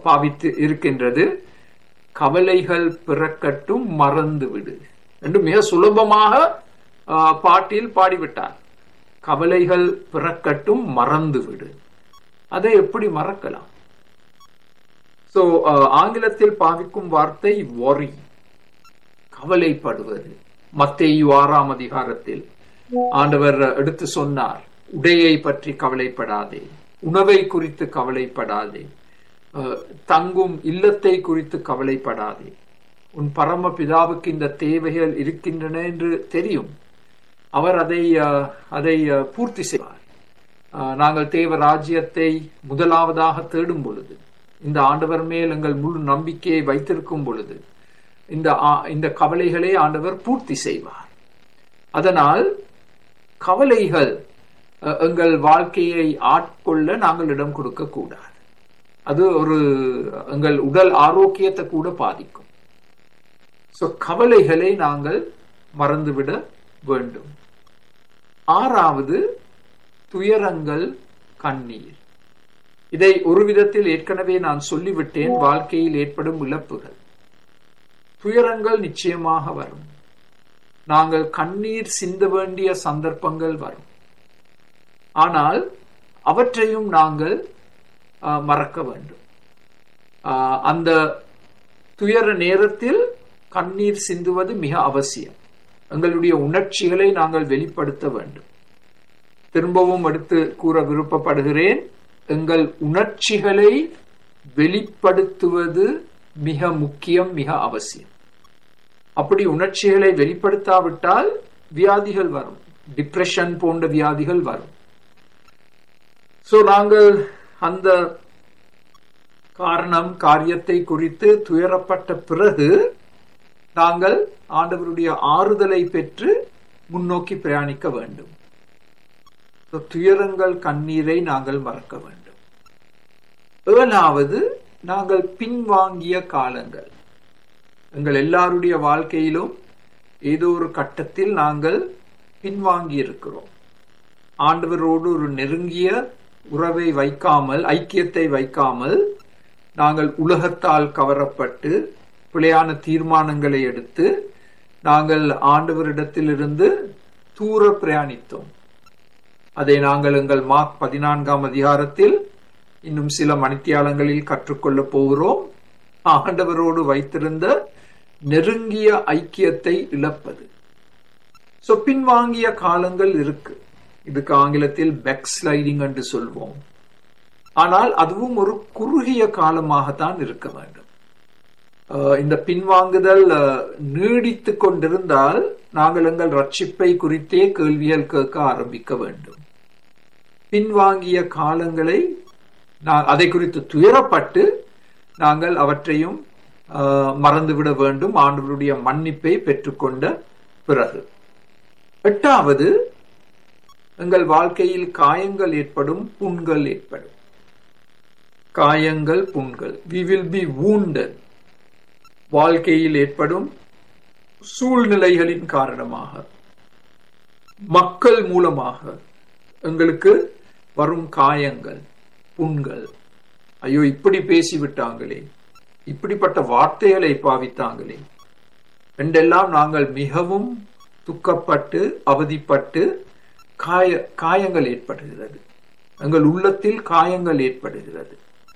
பாவித்து இருக்கின்றது கவலைகள் பிறக்கட்டும் மறந்து விடு என்று மிக சுலபமாக ஆஹ், பாட்டில் பாடிவிட்டார் கவலைகள் பிறக்கட்டும் மறந்து விடு அதை எப்படி மறக்கலாம் சோ ஆங்கிலத்தில் பாவிக்கும் வார்த்தை worry கவலைப்படுவது மத்தேயு ஆறாம் அதிகாரத்தில் ஆண்டவர் எடுத்து சொன்னார் உடையை பற்றி கவலைப்படாதே உணவை குறித்து கவலைப்படாதே அஹ், தங்கும் இல்லத்தை குறித்து கவலைப்படாதே உன் பரம பிதாவுக்கு இந்த தேவைகள் இருக்கின்றன என்று தெரியும் அவர் அதை அஹ், அதை அஹ், பூர்த்தி செய்வார் அஹ், நாங்கள் தேவ ராஜ்யத்தை முதலாவதாக தேடும் பொழுது இந்த ஆண்டவர் மேல் எங்கள் முழு நம்பிக்கையை வைத்திருக்கும் பொழுது இந்த ஆ- இந்த கவலைகளை ஆண்டவர் பூர்த்தி செய்வார் அதனால் கவலைகள் அஹ், எங்கள் வாழ்க்கையை ஆட்கொள்ள நாங்கள் இடம் கொடுக்க கூடாது அது ஒரு எங்கள் உடல் ஆரோக்கியத்தை கூட பாதிக்கும் சோ கவலைகளை நாங்கள் மறந்துவிட வேண்டும் ஆறாவது துயரங்கள் கண்ணீர் இதை ஒரு விதத்தில் ஏற்கனவே நான் சொல்லிவிட்டேன் வாழ்க்கையில் ஏற்படும் இழப்புகள் துயரங்கள் நிச்சயமாக வரும் நாங்கள் கண்ணீர் சிந்த வேண்டிய சந்தர்ப்பங்கள் வரும் ஆனால் அவற்றையும் நாங்கள் ஆ, மறக்க வேண்டும் ஆ, அந்த துயர நேரத்தில் கண்ணீர் சிந்துவது மிக அவசியம் எங்களுடைய உணர்ச்சிகளை நாங்கள் வெளிப்படுத்த வேண்டும் திரும்பவும் எடுத்து கூற விருப்பப்படுகிறேன் எங்கள் உணர்ச்சிகளை வெளிப்படுத்துவது மிக முக்கியம் மிக அவசியம் அப்படி உணர்ச்சிகளை வெளிப்படுத்தாவிட்டால் வியாதிகள் வரும் டிப்ரெஷன் போன்ற வியாதிகள் வரும் சோ நாங்கள் அந்த காரணம் காரியத்தை குறித்து துயரப்பட்ட பிறகு நாங்கள் ஆண்டவருடைய ஆறுதலை பெற்று முன்னோக்கி பிரயாணிக்க வேண்டும் So, துயரங்கள் கண்ணீரை நாங்கள் மறக்க வேண்டும் ஏழாவது நாங்கள் பின்வாங்கிய காலங்கள் எங்கள் எல்லாருடைய வாழ்க்கையிலும் ஏதோ ஒரு கட்டத்தில் நாங்கள் பின்வாங்கி இருக்கிறோம் ஆண்டவரோடு ஒரு நெருங்கிய உறவை வைக்காமல் ஐக்கியத்தை வைக்காமல் நாங்கள் உலகத்தால் கவரப்பட்டு பிழையான தீர்மானங்களை எடுத்து நாங்கள் ஆண்டவரிடத்திலிருந்து தூர பிரயாணித்தோம் அதை நாங்கள் எங்கள் மார்க் பதினான்காம் அதிகாரத்தில் இன்னும் சில மணித்தியாலங்களில் கற்றுக்கொள்ளப் போகிறோம் ஆண்டவரோடு வைத்திருந்த நெருங்கிய ஐக்கியத்தை இழப்பது சோ பின்வாங்கிய காலங்கள் இருக்கு இதுக்கு ஆங்கிலத்தில் பேக் ஸ்லைடிங் என்று சொல்வோம் ஆனால் அதுவும் ஒரு குறுகிய காலமாகத்தான் இருக்க வேண்டும் அஹ் இந்த பின்வாங்குதல் அஹ், நீடித்துக் கொண்டிருந்தால் நாங்கள் எங்கள் ரட்சிப்பை குறித்தே கேள்விகள் கேட்க ஆரம்பிக்க வேண்டும் பின்வாங்கிய காலங்களை நான் அதை குறித்து துயரப்பட்டு நாங்கள் அவற்றையும் அஹ், மறந்துவிட வேண்டும் ஆண்டவருடைய மன்னிப்பை பெற்றுக்கொண்ட பிறகு எட்டாவது எங்கள் வாழ்க்கையில் காயங்கள் ஏற்படும் புண்கள் ஏற்படும் காயங்கள் புண்கள் வி வில் பி wounded வாழ்க்கையில் ஏற்படும் சூழ்நிலைகளின் காரணமாக மக்கள் மூலமாக எங்களுக்கு வரும் காயங்கள் புண்கள் ஐயோ இப்படி பேசிவிட்டாங்களே இப்படிப்பட்ட வார்த்தைகளை பாவித்தாங்களே என்றெல்லாம் நாங்கள் மிகவும் துக்கப்பட்டு அவதிப்பட்டு காய காயங்கள் ஏற்படுகிறது எங்கள் உள்ளத்தில் காயங்கள் ஏற்படுகிறது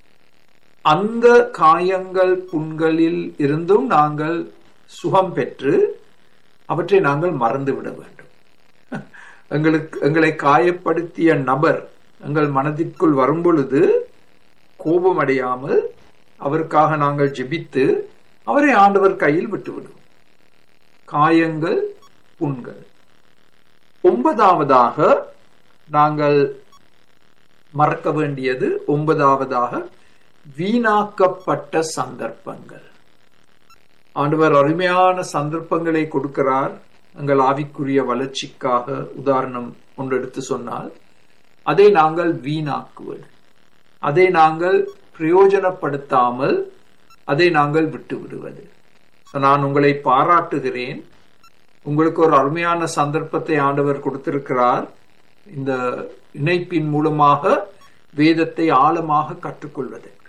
அந்த காயங்கள் புண்களில் இருந்தும் நாங்கள் சுகம் பெற்று அவற்றை நாங்கள் மறந்து விட வேண்டும் எங்களுக்கு எங்களை காயப்படுத்திய நபர் எங்கள் மனதிற்குள் வரும் பொழுது கோபமடையாமல் அவருக்காக நாங்கள் ஜெபித்து அவரை ஆண்டவர் கையில் விட்டுவிடுவோம் காயங்கள் புண்கள் ஒன்பதாவதாக நாங்கள் மறக்க வேண்டியது ஒன்பதாவதாக வீணாக்கப்பட்ட சந்தர்ப்பங்கள் ஆண்டவர் அருமையான சந்தர்ப்பங்களை கொடுக்கிறார் எங்கள் ஆவிக்குரிய வளர்ச்சிக்காக உதாரணம் ஒன்று எடுத்து சொன்னால் அதை நாங்கள் வீணாக்குவது அதை நாங்கள் பிரயோஜனப்படுத்தாமல் அதை நாங்கள் விட்டு விடுவது So, நான் உங்களை பாராட்டுகிறேன் உங்களுக்கு ஒரு அருமையான சந்தர்ப்பத்தை ஆண்டவர் கொடுத்திருக்கிறார் இந்த இணைப்பின் மூலமாக வேதத்தை ஆழமாக கற்றுக்கொள்வது